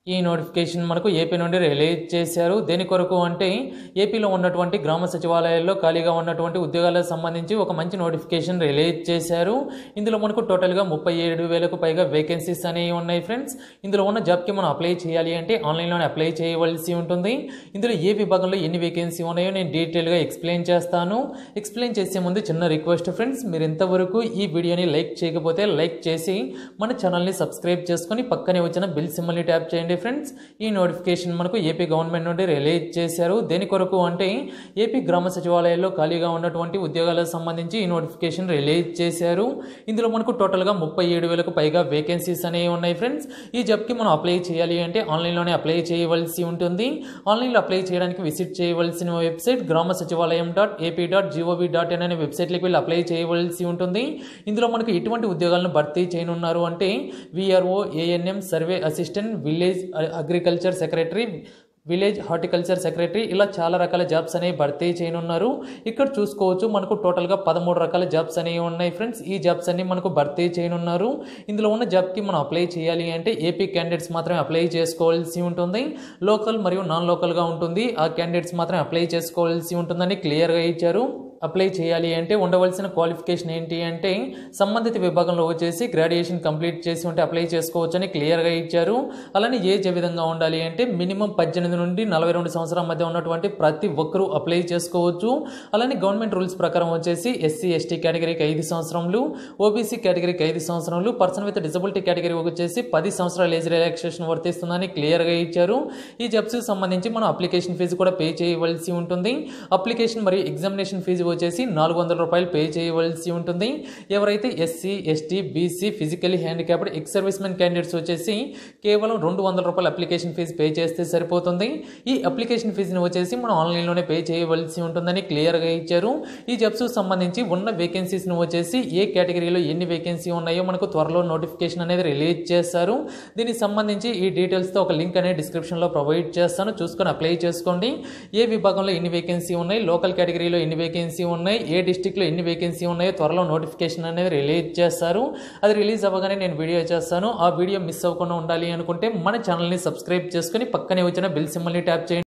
ఈ నోటిఫికేషన్ మనకు ఏపీ నుండి రిలీజ్ చేశారు దేని కొరకు అంటే ఏపీలో ఉన్నటువంటి గ్రామ సచివాలయాల్లో ఖాళీగా ఉన్నటువంటి ఉద్యోగాలకు సంబంధించి ఒక మంచి నోటిఫికేషన్ రిలీజ్ చేశారు ఇందులో మనకు టోటల్గా ముప్పై ఏడు వేలకు పైగా వేకెన్సీస్ అనేవి ఉన్నాయి ఫ్రెండ్స్ ఇందులో ఉన్న జాబ్కి మనం అప్లై చేయాలి అంటే ఆన్లైన్లోనే అప్లై చేయవలసి ఉంటుంది ఇందులో ఏ విభాగంలో ఎన్ని వేకెన్సీ ఉన్నాయో నేను డీటెయిల్గా ఎక్స్ప్లెయిన్ చేస్తాను ఎక్స్ప్లెయిన్ చేసే ముందు చిన్న రిక్వెస్ట్ ఫ్రెండ్స్ మీరు ఇంతవరకు ఈ వీడియోని లైక్ చేయకపోతే లైక్ చేసి మన ఛానల్ని సబ్స్క్రైబ్ చేసుకొని పక్కనే వచ్చిన బిల్ సింబల్ని ట్యాప్ చేయండి ఫ్రెండ్స్ ఈ నోటిఫికేషన్ మనకు ఏపీ గవర్నమెంట్ నుండి రిలీజ్ చేశారు దేని కొరకు అంటే ఏపీ గ్రామ సచివాలయాల్లో ఖాళీగా ఉన్నటువంటి ఉద్యోగాలకు సంబంధించి ఈ నోటిఫికేషన్ రిలీజ్ చేశారు ఇందులో మనకు టోటల్గా ముప్పై ఏడు వేలకు పైగా వేకెన్సీస్ అనేవి ఉన్నాయి ఫ్రెండ్స్ ఈ జాబ్కి మనం అప్లై చేయాలి అంటే ఆన్లైన్లోనే అప్లై చేయవలసి ఉంటుంది ఆన్లైన్లో అప్లై చేయడానికి విజిట్ చేయవలసిన website grama sachivalayam dot AP dot gov dot in అనే వెబ్సైట్కి వెళ్ళి అప్లై చేయవలసి ఉంటుంది ఇందులో మనకు ఎటువంటి ఉద్యోగాలను భర్తీ చేయనున్నారు అంటే VRO ANM survey assistant village agriculture secretary village horticulture secretary ఇలా చాలా రకాల జాబ్స్ అనేవి భర్తీ చేయనున్నారు ఇక్కడ చూసుకోవచ్చు మనకు టోటల్గా పదమూడు రకాల జాబ్స్ అనేవి ఉన్నాయి ఫ్రెండ్స్ ఈ జాబ్స్ అన్ని మనకు భర్తీ చేయనున్నారు ఇందులో ఉన్న జాబ్కి మనం అప్లై చేయాలి అంటే ఏపీ క్యాండిడేట్స్ మాత్రమే అప్లై చేసుకోవాల్సి ఉంటుంది లోకల్ మరియు నాన్ లోకల్గా ఉంటుంది ఆ క్యాండిడేట్స్ మాత్రమే అప్లై చేసుకోవాల్సి ఉంటుందని క్లియర్గా ఇచ్చారు అప్లై చేయాలి అంటే ఉండవలసిన క్వాలిఫికేషన్ ఏంటి అంటే సంబంధిత విభాగంలో వచ్చేసి గ్రాడ్యుయేషన్ కంప్లీట్ చేసి ఉంటే అప్లై చేసుకోవచ్చు అని క్లియర్గా ఇచ్చారు అలానే ఏజ్ ఏ విధంగా ఉండాలి అంటే మినిమం పద్దెనిమిది నుండి నలభై రెండు సంవత్సరాల మధ్య ఉన్నటువంటి ప్రతి ఒక్కరూ అప్లై చేసుకోవచ్చు అలానే గవర్నమెంట్ రూల్స్ ప్రకారం వచ్చేసి ఎస్సీ ఎస్టీ కేటగిరీకి ఐదు సంవత్సరములు ఓబీసీ కేటగిరీకి ఐదు సంవత్సరాలు పర్సన్ విత్ డిజబిలిటీ కేటగిరీ వచ్చేసి పది సంవత్సరాల ఏజ్ రిలాక్సేషన్ వర్తిస్తుందని క్లియర్గా ఇచ్చారు ఈ జాబ్స్కి సంబంధించి మనం అప్లికేషన్ ఫీజు కూడా పే చేయవలసి ఉంటుంది అప్లికేషన్ మరియు ఎగ్జామినేషన్ ఫీజు వచ్చేసి నాలుగు వందల రూపాయలు పే చేయవలసి ఉంటుంది ఎవరైతే SC ST BC physically handicapped ex service men candidates వచ్చేసి కేవలం రెండు వందల రూపాయల అప్లికేషన్ ఫీజు పే చేస్తే సరిపోతుంది ఈ అప్లికేషన్ ఫీజుని వచ్చేసి మనం ఆన్లైన్లోనే పే చేయవలసి ఉంటుందని క్లియర్గా ఇచ్చారు ఈ జాబ్స్ సంబంధించి ఉన్న వేకెన్సీస్ని వచ్చేసి ఏ కేటగిరీలో ఎన్ని వేకెన్సీ ఉన్నాయో మనకు త్వరలో నోటిఫికేషన్ అనేది రిలీజ్ చేస్తారు దీనికి సంబంధించి ఈ డీటెయిల్స్తో ఒక లింక్ అనేది డిస్క్రిప్షన్లో ప్రొవైడ్ చేస్తాను చూసుకొని అప్లై చేసుకోండి ఏ విభాగంలో ఎన్ని వేకెన్సీ ఉన్నాయి లోకల్ కేటగిరీలో ఎన్ని వేకెన్సీ ఉన్నాయి ఏ డిస్టిక్లో ఎన్ని వేకెన్సీ ఉన్నాయో త్వరలో నోటిఫికేషన్ అనేది రిలీజ్ చేస్తారు అది రిలీజ్ అవ్వగానే నేను వీడియో చేస్తాను ఆ వీడియో మిస్ అవ్వకుండా ఉండాలి అనుకుంటే మన ఛానల్ని సబ్స్క్రైబ్ చేసుకొని పక్కనే వచ్చిన బిల్ సింబల్ని ట్యాప్ చేయండి